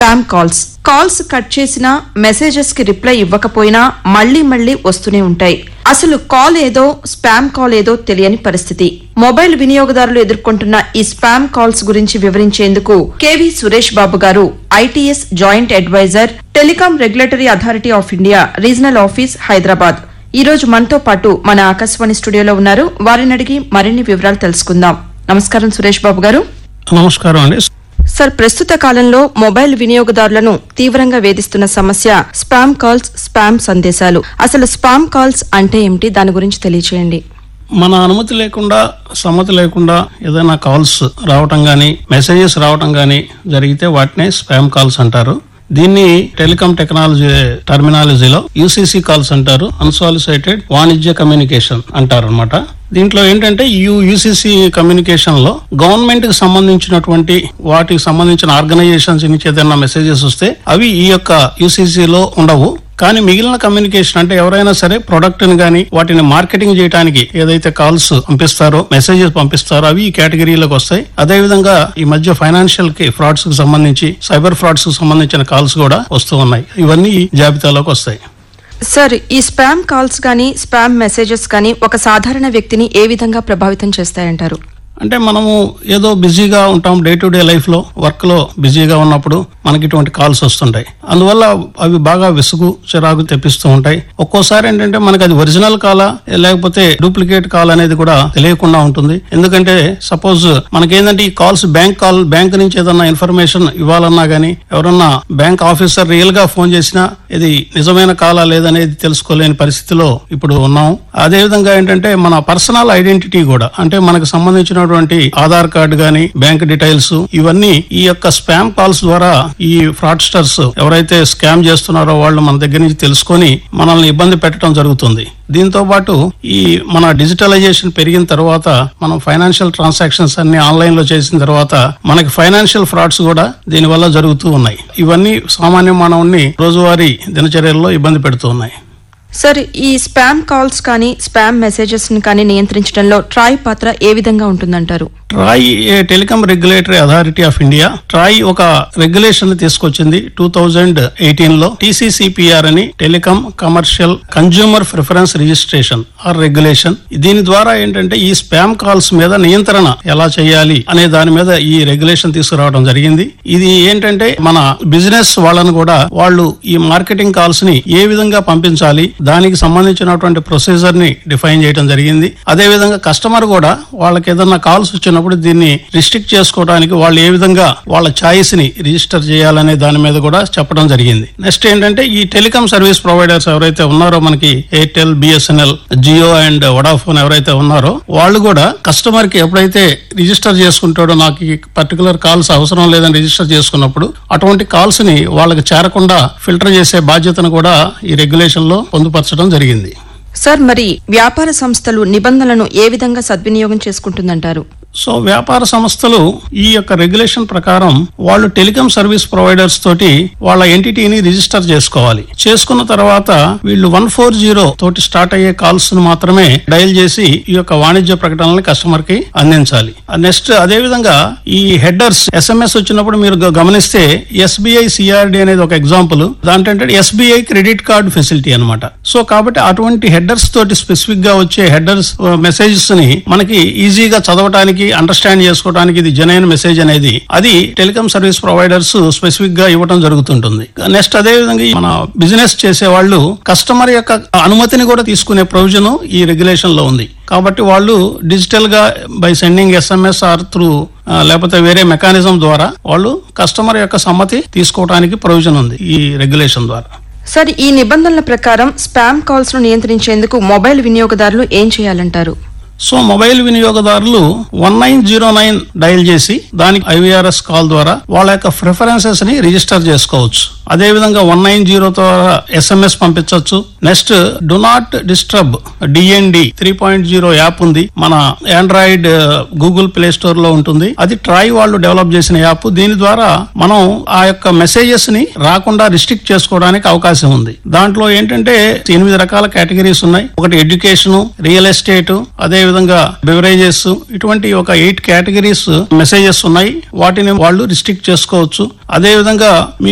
spam calls calls cut చేసినా messages కి reply ఇవ్వకపోయినా మళ్లీ మళ్లీ వస్తూనే ఉంటాయి అసలు కాల్ ఏదో స్పామ్ కాల్ ఏదో తెలియని పరిస్థితి మొబైల్ వినియోగదారులు ఎదుర్కొంటున్న ఈ స్పామ్ కాల్స్ గురించి వివరించేందుకు KV Suresh Babu garu ITS joint adviser telecom regulatory authority of India regional office Hyderabad ఈ రోజు మనతో పాటు మన ఆకాశవాణి స్టూడియోలో ఉన్నారు వారిని అడిగి మరిన్ని వివరాలు తెలుసుకుందాం నమస్కారం సురేష్ బాబు గారు నమస్కారం అండి సార్ ప్రస్తుత కాలంలో మొబైల్ వినియోగదారులను తీవ్రంగా వేధిస్తున్న సమస్య స్పామ్ కాల్స్ స్పామ్ సందేశాలు అసలు స్పామ్ కాల్స్ అంటే ఏమిటి దాని గురించి తెలియచేయండి మన అనుమతి లేకుండా సమ్మతి లేకుండా ఏదైనా కాల్స్ రావటం గానీ మెసేజెస్ రావటం గానీ జరిగితే వాటినే స్పామ్ కాల్స్ అంటారు దీన్ని టెలికాం టెక్నాలజీ టర్మినాలజీలో యూసీసీ కాల్స్ అంటారు అన్సాలిసైటెడ్ వాణిజ్య కమ్యూనికేషన్ అంటారు అనమాట దీంట్లో ఏంటంటే యూ యూసీసీ కమ్యూనికేషన్ లో గవర్నమెంట్ కి సంబంధించినటువంటి వాటికి సంబంధించిన ఆర్గనైజేషన్స్ నుంచి ఏదైనా మెసేజెస్ వస్తే అవి ఈ యొక్క UCC లో ఉండవు కానీ మిగిలిన కమ్యూనికేషన్ అంటే ఎవరైనా సరే ప్రొడక్ట్ ని గానీ వాటిని మార్కెటింగ్ చేయడానికి ఏదైతే కాల్స్ పంపిస్తారో మెసేజెస్ పంపిస్తారో అవి ఈ కేటగిరీలోకి వస్తాయి అదే విధంగా ఈ మధ్య ఫైనాన్షియల్ కి ఫ్రాడ్స్ కి సంబంధించి సైబర్ ఫ్రాడ్స్ కి సంబంధించిన కాల్స్ కూడా వస్తూ ఉన్నాయి ఇవన్నీ ఈ జాబితాలోకి వస్తాయి సార్ ఈ స్పామ్ కాల్స్ కానీ స్పామ్ మెసేజెస్ కానీ ఒక సాధారణ వ్యక్తిని ఏ విధంగా ప్రభావితం చేస్తాయంటారు అంటే మనము ఏదో బిజీగా ఉంటాం డే టు డే లైఫ్ లో వర్క్ లో బిజీగా ఉన్నప్పుడు మనకి ఇటువంటి కాల్స్ వస్తుంటాయి అందువల్ల అవి బాగా విసుగు చిరాకు తెప్పిస్తూ ఉంటాయి ఒక్కోసారి ఏంటంటే మనకి అది ఒరిజినల్ కాలా లేకపోతే డూప్లికేట్ కాల్ అనేది కూడా తెలియకుండా ఉంటుంది ఎందుకంటే సపోజ్ మనకేంటంటే ఈ కాల్స్ బ్యాంక్ కాల్ బ్యాంక్ నుంచి ఏదన్నా ఇన్ఫర్మేషన్ ఇవ్వాలన్నా గానీ ఎవరన్నా బ్యాంక్ ఆఫీసర్ రియల్ గా ఫోన్ చేసినా ఇది నిజమైన కాలా లేదనేది తెలుసుకోలేని పరిస్థితిలో ఇప్పుడు ఉన్నాం అదే విధంగా ఏంటంటే మన పర్సనల్ ఐడెంటిటీ కూడా అంటే మనకు సంబంధించినటువంటి ఆధార్ కార్డు గాని బ్యాంక్ డీటెయిల్స్ ఇవన్నీ ఈ యొక్క స్పామ్ కాల్స్ ద్వారా ఈ ఫ్రాడ్స్టర్స్ ఎవరైతే స్కామ్ చేస్తున్నారో వాళ్ళు మన దగ్గర నుంచి తెలుసుకొని మనల్ని ఇబ్బంది పెట్టడం జరుగుతుంది దీంతో పాటు ఈ మన డిజిటలైజేషన్ పెరిగిన తర్వాత మనం ఫైనాన్షియల్ ట్రాన్సాక్షన్స్ అన్ని ఆన్లైన్ లో చేసిన తర్వాత మనకి ఫైనాన్షియల్ ఫ్రాడ్స్ కూడా దీని వల్ల జరుగుతూ ఉన్నాయి ఇవన్నీ సామాన్య మానవుని రోజువారీ దినచర్యల్లో ఇబ్బంది పెడుతూ ఉన్నాయి సార్ ఈ స్పామ్ కాల్స్ కానీ స్పామ్ మెసేజెస్ కానీ నియంత్రించడంలో ట్రాయ్ పాత్ర ఏ విధంగా ఉంటుందంటారు ట్రాయ్ ఏ telecom regulatory authority of India TRAI ఒక రెగ్యులేషన్ తీసుకొచ్చింది టూ థౌజండ్ ఎయిటీన్ లో టీసీసీపీఆర్ అని telecom commercial consumer preference registration or regulation దీని ద్వారా ఏంటంటే ఈ స్పామ్ కాల్స్ మీద నియంత్రణ ఎలా చేయాలి అనే దాని మీద ఈ రెగ్యులేషన్ తీసుకురావడం జరిగింది ఇది ఏంటంటే మన బిజినెస్ వాళ్ళని కూడా వాళ్ళు ఈ మార్కెటింగ్ కాల్స్ ని ఏ విధంగా పంపించాలి దానికి సంబంధించినటువంటి ప్రొసీజర్ ని డిఫైన్ చేయడం జరిగింది అదే విధంగా కస్టమర్ కూడా వాళ్ళకి ఏదన్నా కాల్స్ వచ్చినప్పుడు దీన్ని రిస్ట్రిక్ట్ చేసుకోవడానికి వాళ్ళు ఏ విధంగా వాళ్ళ ఛాయిస్ ని రిజిస్టర్ చేయాలనే దాని మీద కూడా చెప్పడం జరిగింది నెక్స్ట్ ఏంటంటే ఈ టెలికాం సర్వీస్ ప్రొవైడర్స్ ఎవరైతే ఉన్నారో మనకి Airtel BSNL Jio and Vodafone ఎవరైతే ఉన్నారో వాళ్ళు కూడా కస్టమర్ కి ఎప్పుడైతే రిజిస్టర్ చేసుకుంటాడో నాకు ఈ పర్టికులర్ కాల్స్ అవసరం లేదని రిజిస్టర్ చేసుకున్నప్పుడు అటువంటి కాల్స్ ని వాళ్ళకి చేరకుండా ఫిల్టర్ చేసే బాధ్యతను కూడా ఈ రెగ్యులేషన్ లో పొందుపరచడం జరిగింది సార్ మరి వ్యాపార సంస్థలు నిబంధనలను ఏ విధంగా సద్వినియోగం చేసుకుంటుందంటారు సో వ్యాపార సంస్థలు ఈ యొక్క రెగ్యులేషన్ ప్రకారం వాళ్ళు టెలికాం సర్వీస్ ప్రొవైడర్స్ తోటి వాళ్ళ ఎంటిటీని రిజిస్టర్ చేసుకోవాలి చేసుకున్న తర్వాత వీళ్ళు వన్ ఫోర్ జీరో తోటి స్టార్ట్ అయ్యే కాల్స్ మాత్రమే డయల్ చేసి ఈ యొక్క వాణిజ్య ప్రకటనల్ని కస్టమర్ కి అందించాలి నెక్స్ట్ అదే విధంగా ఈ హెడర్స్ ఎస్ఎంఎస్ వచ్చినప్పుడు మీరు గ- గమనిస్తే ఎస్బీఐ సిఆర్డి అనేది ఒక ఎగ్జాంపుల్ దాంట్లో ఎస్బీఐ క్రెడిట్ కార్డు ఫెసిలిటీ అన్నమాట సో కాబట్టి అటువంటి హెడర్స్ తోటి స్పెసిఫిక్ గా వచ్చే హెడర్స్ మెసేజెస్ ని మనకి ఈజీగా చదవటానికి అండర్స్టాండ్ చేసుకోవడానికి ఇది జనైన్ మెసేజ్ అనేది అది టెలికాం సర్వీస్ ప్రొవైడర్స్ స్పెసిఫిక్ గా ఇవ్వడం జరుగుతుంటుంది నెక్స్ట్ అదే విధంగా ఈ మన బిజినెస్ చేసే వాళ్ళు కస్టమర్ యొక్క అనుమతిని కూడా తీసుకునే ప్రొవిజన్ ఈ రెగ్యులేషన్ లో ఉంది కాబట్టి వాళ్ళు డిజిటల్ గా by sending SMS or through లేకపోతే వేరే మెకానిజం ద్వారా వాళ్ళు కస్టమర్ యొక్క సమ్మతి తీసుకోవడానికి ప్రొవిజన్ ఉంది ఈ రెగ్యులేషన్ ద్వారా సార్ ఈ నిబంధనల ప్రకారం స్పామ్ కాల్స్ ను నియంత్రించేందుకు మొబైల్ వినియోగదారులు ఏం చేయాలంటారు సో మొబైల్ వినియోగదారులు one nine zero nine dial చేసి దానికి ఐవీఆర్ఎస్ కాల్ ద్వారా వాళ్ళ యొక్క ప్రిఫరెన్సెస్ ని రిజిస్టర్ చేసుకోవచ్చు అదే విధంగా వన్ నైన్ జీరో ద్వారా ఎస్ఎంఎస్ పంపించవచ్చు next do not disturb DND three point zero app ఉంది మన ఆండ్రాయిడ్ గూగుల్ ప్లే స్టోర్ లో ఉంటుంది అది ట్రాయ్ వాళ్ళు డెవలప్ చేసిన యాప్ దీని ద్వారా మనం ఆ యొక్క మెసేజెస్ ని రాకుండా రిస్ట్రిక్ట్ చేసుకోవడానికి అవకాశం ఉంది దాంట్లో ఏంటంటే ఎనిమిది రకాల కేటగిరీస్ ఉన్నాయి ఒకటి ఎడ్యుకేషన్ రియల్ ఎస్టేట్ అదే విధంగా బెవరేజెస్ ఇటువంటి ఒక ఎయిట్ కేటగిరీస్ మెసేజెస్ ఉన్నాయి వాటిని వాళ్ళు రిస్ట్రిక్ట్ చేసుకోవచ్చు అదే విధంగా మీకు